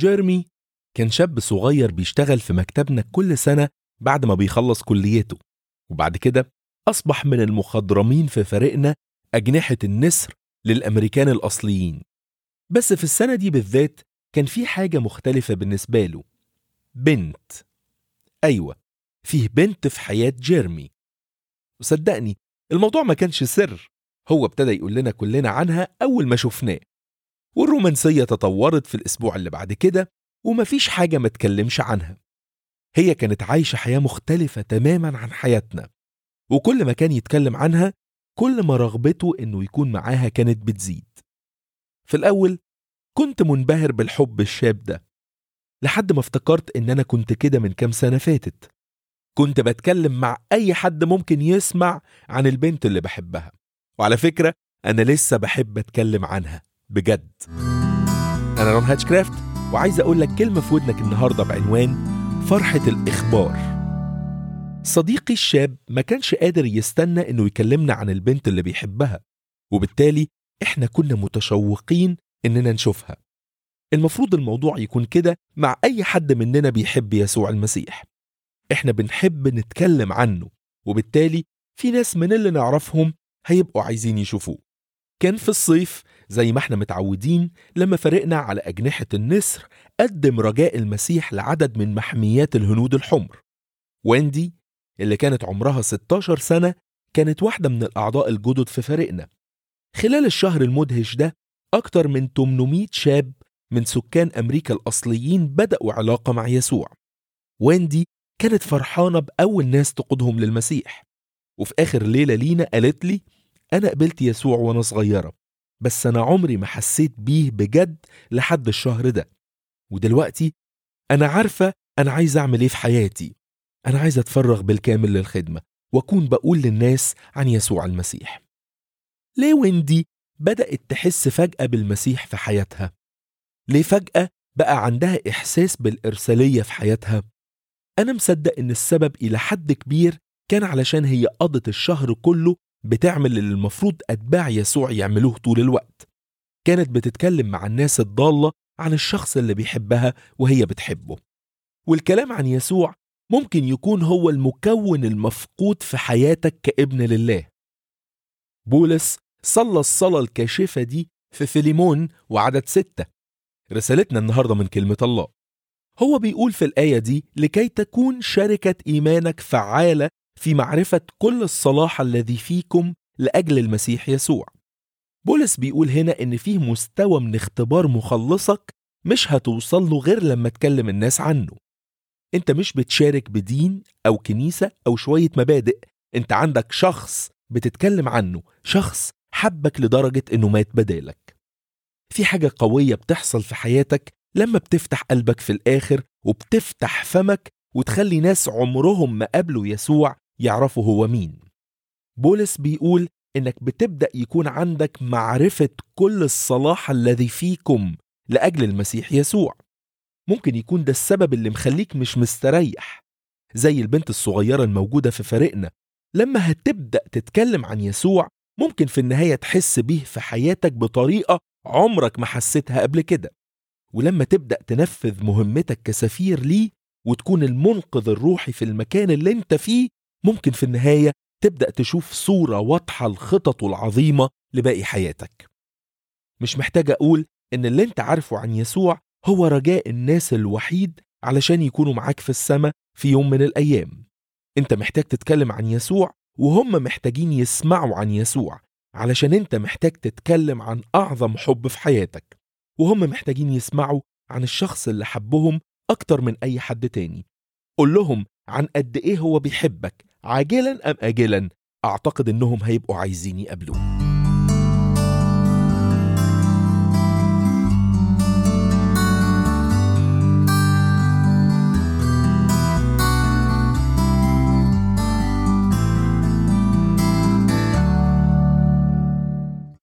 جيرمي كان شاب صغير بيشتغل في مكتبنا كل سنة بعد ما بيخلص كليته وبعد كده أصبح من المخضرمين في فريقنا أجنحة النسر للأمريكان الأصليين بس في السنة دي بالذات كان في حاجة مختلفة بالنسبة له بنت أيوة فيه بنت في حياة جيرمي وصدقني الموضوع ما كانش سر هو ابتدى يقول لنا كلنا عنها أول ما شفناه والرومانسية تطورت في الأسبوع اللي بعد كده ومفيش حاجة ما تكلمش عنها هي كانت عايشة حياة مختلفة تماما عن حياتنا وكل ما كان يتكلم عنها كل ما رغبته إنه يكون معاها كانت بتزيد في الأول كنت منبهر بالحب الشاب ده لحد ما افتكرت إن أنا كنت كده من كام سنة فاتت كنت بتكلم مع أي حد ممكن يسمع عن البنت اللي بحبها وعلى فكرة أنا لسه بحب أتكلم عنها بجد أنا رون هاتشكرافت وعايز أقول لك كلمة في ودنك النهاردة بعنوان فرحة الإخبار صديقي الشاب ما كانش قادر يستنى إنه يكلمنا عن البنت اللي بيحبها وبالتالي إحنا كنا متشوقين إننا نشوفها المفروض الموضوع يكون كده مع أي حد مننا بيحب يسوع المسيح إحنا بنحب نتكلم عنه وبالتالي في ناس من اللي نعرفهم هيبقوا عايزين يشوفوه كان في الصيف زي ما احنا متعودين لما فرقنا على أجنحة النسر قدم رجاء المسيح لعدد من محميات الهنود الحمر ويندي اللي كانت عمرها 16 سنة كانت واحدة من الأعضاء الجدد في فريقنا خلال الشهر المدهش ده أكتر من 800 شاب من سكان أمريكا الأصليين بدأوا علاقة مع يسوع ويندي كانت فرحانة بأول ناس تقودهم للمسيح وفي آخر ليلة لينا قالت لي أنا قبلت يسوع وأنا صغيرة بس أنا عمري ما حسيت بيه بجد لحد الشهر ده ودلوقتي أنا عارفة أنا عايز أعمل إيه في حياتي أنا عايز أتفرغ بالكامل للخدمة وأكون بقول للناس عن يسوع المسيح ليه ويندي بدأت تحس فجأة بالمسيح في حياتها؟ ليه فجأة بقى عندها إحساس بالإرسالية في حياتها؟ أنا مصدق إن السبب إلى حد كبير كان علشان هي قضت الشهر كله بتعمل اللي المفروض أتباع يسوع يعملوه طول الوقت كانت بتتكلم مع الناس الضالة عن الشخص اللي بيحبها وهي بتحبه والكلام عن يسوع ممكن يكون هو المكون المفقود في حياتك كابن لله بولس صلى الصلاة الكاشفة دي في فيليمون وعدد ستة رسالتنا النهاردة من كلمة الله هو بيقول في الآية دي لكي تكون شركة إيمانك فعالة في معرفة كل الصلاح الذي فيكم لأجل المسيح يسوع بولس بيقول هنا إن فيه مستوى من اختبار مخلصك مش هتوصل له غير لما تكلم الناس عنه انت مش بتشارك بدين أو كنيسة أو شوية مبادئ انت عندك شخص بتتكلم عنه شخص حبك لدرجة إنه مات بدالك في حاجة قوية بتحصل في حياتك لما بتفتح قلبك في الآخر وبتفتح فمك وتخلي ناس عمرهم ما قابلوا يسوع يعرفوا هو مين بولس بيقول إنك بتبدأ يكون عندك معرفة كل الصلاح الذي فيكم لأجل المسيح يسوع ممكن يكون ده السبب اللي مخليك مش مستريح زي البنت الصغيرة الموجودة في فريقنا لما هتبدأ تتكلم عن يسوع ممكن في النهاية تحس بيه في حياتك بطريقة عمرك ما حسيتها قبل كده ولما تبدأ تنفذ مهمتك كسفير ليه وتكون المنقذ الروحي في المكان اللي انت فيه ممكن في النهاية تبدأ تشوف صورة واضحة لخططه العظيمة لباقي حياتك مش محتاج أقول إن اللي انت عارفه عن يسوع هو رجاء الناس الوحيد علشان يكونوا معاك في السماء في يوم من الأيام انت محتاج تتكلم عن يسوع وهم محتاجين يسمعوا عن يسوع علشان انت محتاج تتكلم عن أعظم حب في حياتك وهم محتاجين يسمعوا عن الشخص اللي حبهم أكتر من أي حد تاني قول لهم عن قد إيه هو بيحبك عاجلا أم آجلا أعتقد إنهم هيبقوا عايزين يقابلوه